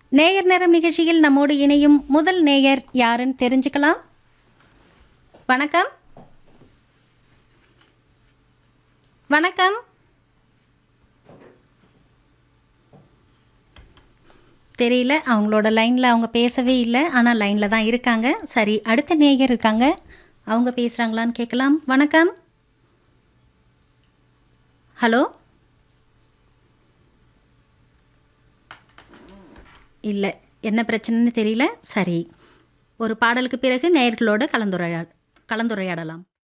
நேயர் நேரம் நிகழ்ச்சியில் நம்மோடு இணையும் முதல் நேயர் யாருன்னு தெரிஞ்சுக்கலாம் வணக்கம் வணக்கம் தெரியல அவங்களோட லைனில் அவங்க பேசவே இல்லை ஆனால் லைனில் தான் இருக்காங்க சரி அடுத்த நேயர் இருக்காங்க அவங்க பேசுகிறாங்களான்னு கேட்கலாம் வணக்கம் ஹலோ இல்லை என்ன பிரச்சனைன்னு தெரியல சரி ஒரு பாடலுக்கு பிறகு நேயர்களோடு கலந்துரையா கலந்துரையாடலாம்